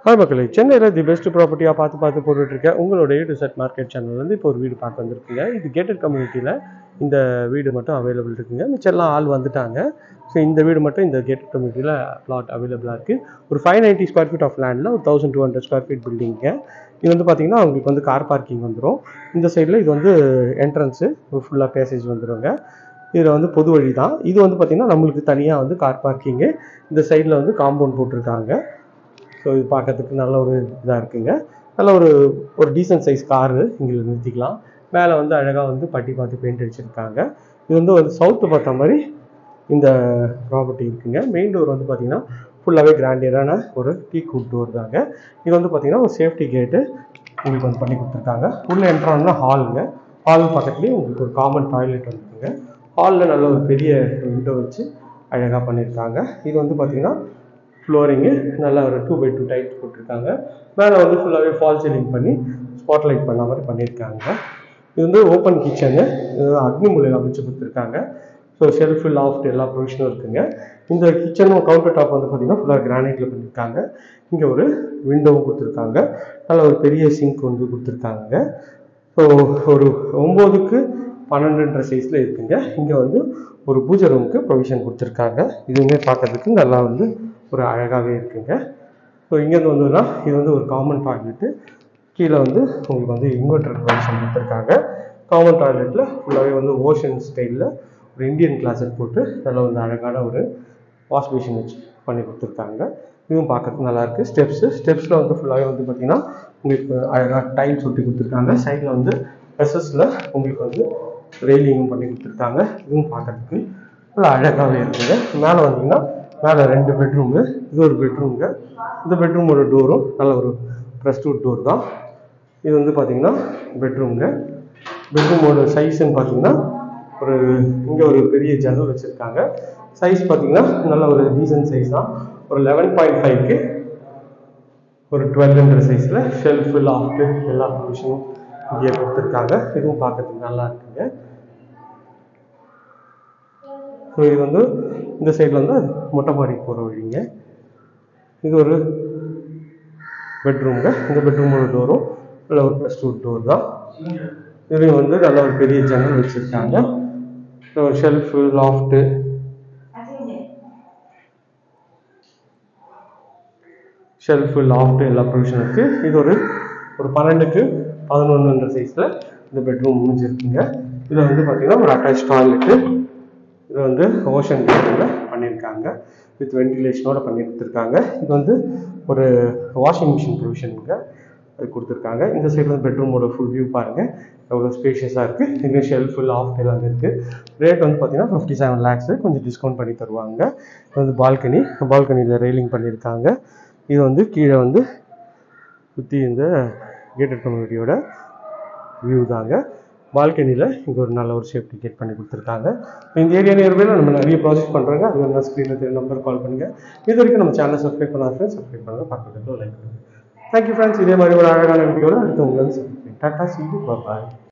hi மக்களே சென்னையில் the best ப்ராப்பர்ட்டியாக பார்த்து பார்த்து போட்டுட்டு இருக்கேன் உங்களோட A to Z market channel வந்து இப்போ ஒரு வீடு பார்க்க வந்திருக்குங்க இது கேட்டட் கம்யூனிட்டியில் இந்த வீடு மட்டும் அவைலபிள் இருக்குங்க மிச்சம்லாம் ஆள் வந்துட்டாங்க ஸோ இந்த வீடு மட்டும் இந்த கேட்டட் கம்யூனிட்டியில் பிளாட் அவைலபிளாக இருக்குது ஒரு five ninety square feet of லேண்டில் ஒரு thousand two hundred square feet பில்டிங்க இது வந்து பார்த்தீங்கன்னா உங்களுக்கு வந்து கார் பார்க்கிங் வந்துடும் இந்த சைடில் இது வந்து என்ட்ரன்ஸு ஃபுல்லாக பேசேஜ் வந்துடுங்க இதில் வந்து பொது வழி தான் இது வந்து பார்த்திங்கன்னா நம்மளுக்கு தனியாக வந்து கார் பார்க்கிங்கு இந்த சைடில் வந்து காம்பவுண்ட் போட்டிருக்காங்க ஸோ இது பார்க்கறதுக்கு நல்ல ஒரு இதாக இருக்குங்க நல்ல ஒரு ஒரு டீசன்ட் சைஸ் காரு இங்கே நிறுத்திக்கலாம் மேலே வந்து அழகாக வந்து பட்டி பார்த்து பெயிண்ட் அடிச்சிருக்காங்க இது வந்து ஒரு சவுத்து பார்த்த மாதிரி இந்த ப்ராப்பர்ட்டி இருக்குங்க மெயின் டோர் வந்து பார்த்தீங்கன்னா ஃபுல்லாகவே கிராண்டியரான ஒரு டீ கூட் டோர் தாங்க இது வந்து பார்த்தீங்கன்னா ஒரு சேஃப்டி கேட்டு உங்களுக்கு வந்து பண்ணி கொடுத்துருக்காங்க உள்ளே என்ட்ரானா ஹாலுங்க ஹால் பக்கத்துலேயே உங்களுக்கு ஒரு காமன் டாய்லெட் வந்துருக்குங்க ஹாலில் நல்ல ஒரு பெரிய விண்டோ வச்சு அழகாக பண்ணியிருக்காங்க இது வந்து பார்த்தீங்கன்னா ஃப்ளோரிங்கு நல்லா ஒரு டூ பை டூ டைட் போட்டிருக்காங்க மேலே வந்து ஃபுல்லாகவே ஃபால் சீலிங் பண்ணி ஸ்பாட் லைட் பண்ண மாதிரி பண்ணியிருக்காங்க இது வந்து ஓப்பன் கிச்சனு அக்னி மூலையில் அமைச்சு கொடுத்துருக்காங்க ஸோ ஷெல்ஃபு லாஃப்ட் எல்லா ப்ரொவிஷனும் இருக்குங்க இந்த கிச்சனும் கவுண்டர் டாப் வந்து பார்த்தீங்கன்னா ஃபுல்லாக கிரானைட்டில் பண்ணியிருக்காங்க இங்கே ஒரு விண்டோவும் கொடுத்துருக்காங்க நல்ல ஒரு பெரிய சிங்க் வந்து கொடுத்துருக்காங்க ஸோ ஒரு ஒம்போதுக்கு பன்னெண்டுன்ற சைஸில் இருக்குங்க இங்கே வந்து ஒரு பூஜை ரூமுக்கு ப்ரொவிஷன் கொடுத்துருக்காங்க இதுவுமே பார்க்கறதுக்கு நல்லா வந்து ஒரு அழகாகவே இருக்குங்க ஸோ இங்கேருந்து வந்ததுன்னா இது வந்து ஒரு காமன் டாய்லெட்டு கீழே வந்து உங்களுக்கு வந்து இன்வெர்டர் ப்ரொவிஷன் கொடுத்துருக்காங்க காமன் டாய்லெட்டில் ஃபுல்லாகவே வந்து ஓஷன் ஸ்டைலில் ஒரு இந்தியன் கிளாஸட் போட்டு நல்ல வந்து அழகான ஒரு வாஷ் மிஷின் வச்சு பண்ணி கொடுத்துருக்காங்க இதுவும் பார்க்கறதுக்கு நல்லா இருக்கு ஸ்டெப்ஸு ஸ்டெப்ஸில் வந்து ஃபுல்லாகவே வந்து பார்த்தீங்கன்னா உங்களுக்கு அழகாக டைல்ஸ் ஒட்டி கொடுத்துருக்காங்க சைடில் வந்து எஸ்எஸ்ல உங்களுக்கு வந்து ரெயிலிங்கும் பண்ணி கொடுத்துருக்காங்க இதுவும் பார்க்கறதுக்கு நல்லா அழகாகவே இருக்குங்க மேலே வந்தீங்கன்னா மேலே ரெண்டு பெட்ரூமு இது ஒரு பெட்ரூமுங்க இந்த பெட்ரூமோட டோரும் நல்ல ஒரு ப்ரெஸ்டூட் டோர் தான் இது வந்து பார்த்தீங்கன்னா பெட்ரூமுங்க பெட்ரூமோட சைஸ்ன்னு பார்த்தீங்கன்னா ஒரு இங்கே ஒரு பெரிய ஜன்னல் வச்சுருக்காங்க சைஸ் பார்த்தீங்கன்னா நல்ல ஒரு டீசன்ட் சைஸ் தான் ஒரு லெவன் பாயிண்ட் ஃபைவ்க்கு ஒரு டுவெல்ன்ற சைஸில் ஷெல்ஃபு லாஃப்ட்டு எல்லா ப்ரொவிஷனும் இங்கே கொடுத்துருக்காங்க இதுவும் பார்க்கறதுக்கு நல்லா இருக்குங்க ஸோ இது வந்து இந்த சைடில் வந்து மொட்டை மாடிக்கு போகிற வழிங்க இது ஒரு பெட்ரூம்ங்க இந்த பெட்ரூமோட டோரும் நல்ல ஒரு ப்ளஸ் டூ டோர் தான் இதுலேயும் வந்து நல்ல ஒரு பெரிய ஜன்னல் வச்சுருக்காங்க ஒரு ஷெல்ஃபு லாஃப்ட்டு ஷெல்ஃபு லாஃப்ட்டு எல்லா ப்ரொவிஷன் இருக்குது இது ஒரு ஒரு பன்னெண்டுக்கு பதினொன்றுன்ற சைஸில் இந்த பெட்ரூம் முடிஞ்சிருக்குங்க இதில் வந்து பார்த்தீங்கன்னா ஒரு அட்டாச் டாய்லெட்டு இது வந்து ஓஷன் கேட்டில் பண்ணியிருக்காங்க வித் வென்டிலேஷனோட பண்ணி கொடுத்துருக்காங்க இது வந்து ஒரு வாஷிங் மிஷின் ப்ரொவிஷனுங்க அது கொடுத்துருக்காங்க இந்த சைடு வந்து பெட்ரூமோட ஃபுல் வியூ பாருங்கள் எவ்வளோ ஸ்பேஷியஸாக இருக்குது இங்கே ஷெல்ஃபு லாஃப்ட் எல்லாமே இருக்குது ரேட் வந்து பார்த்தீங்கன்னா ஃபிஃப்டி செவன் லேக்ஸு கொஞ்சம் டிஸ்கவுண்ட் பண்ணி தருவாங்க இது வந்து பால்கனி பால்கனியில் ரெயிலிங் பண்ணியிருக்காங்க இது வந்து கீழே வந்து சுற்றி இந்த கேட்டட் கம்யூனிட்டியோட வியூ தாங்க பால்கனியில் இங்கே ஒரு நல்ல ஒரு சேஃப்டி கேட் பண்ணி கொடுத்துருக்காங்க இந்த ஏரியா நியர்பையில் நம்ம நிறைய ப்ராஜெக்ட் பண்ணுறாங்க அது வேணா ஸ்க்ரீனில் தெரிய நம்பர் கால் பண்ணுங்கள் இது வரைக்கும் நம்ம சேனலை சப்ஸ்கிரைப் பண்ணாத ஃப்ரெண்ட்ஸ் சப்ஸ்கிரைப் பண்ணுங்கள் பக்கத்தில் லைக் பண்ணுங்கள் தேங்க்யூ ஃப்ரெண்ட்ஸ் இதே மாதிரி ஒரு அழகான வீடியோவில் அடுத்து உங்களுக்கு வந்து டாட்டா சி பாய்